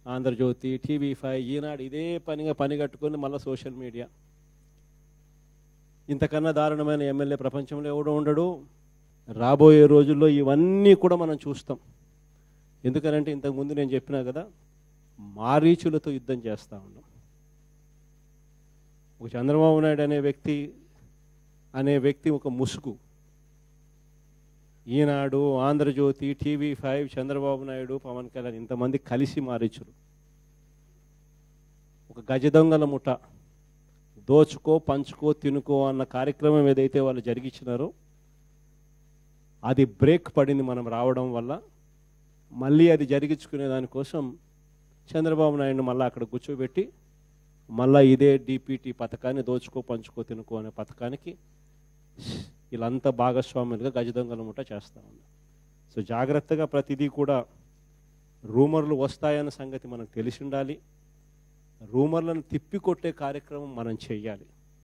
Andhra Jyothi TV five ఈనాడు ఇదే పనిగా పని కట్టుకొని మళ్ళీ సోషల్ మీడియా ఇంతకన్నా దారుణమైన ఎమ్మెల్యే ప్రపంచంలో ఎవడో ఉండడు రాబోయే రోజుల్లో ఇవన్నీ కూడా మనం చూస్తాం ఎందుకనంటే ఇంతకుముందు నేను చెప్పినా కదా మారీచులతో యుద్ధం చేస్తూ ఉన్నాం ఒక చంద్రబాబు నాయుడు అనే వ్యక్తి అనే వ్యక్తి ఒక ముసుగు ఈనాడు ఆంధ్రజ్యోతి టీవీ ఫైవ్ చంద్రబాబు నాయుడు పవన్ కళ్యాణ్ ఇంతమంది కలిసి మారీచులు ఒక గజ దొంగల ముఠ దోచుకో పంచుకో తినుకో అన్న కార్యక్రమం ఏదైతే వాళ్ళు జరిగించినారో అది బ్రేక్ పడింది మనం రావడం వల్ల మళ్ళీ అది జరిగించుకునే దానికోసం చంద్రబాబు నాయుడు మళ్ళీ అక్కడ కూర్చోబెట్టి మళ్ళీ ఇదే డిపిటి పథకాన్ని దోచుకో పంచుకో తినుకో అనే పథకానికి వీళ్ళంతా భాగస్వాములుగా గజ దొంగల ముఠ చేస్తూ ఉన్నారు సో జాగ్రత్తగా ప్రతిదీ కూడా రూమర్లు వస్తాయన్న సంగతి మనకు తెలిసి ఉండాలి రూమర్లను తిప్పికొట్టే కార్యక్రమం మనం చేయాలి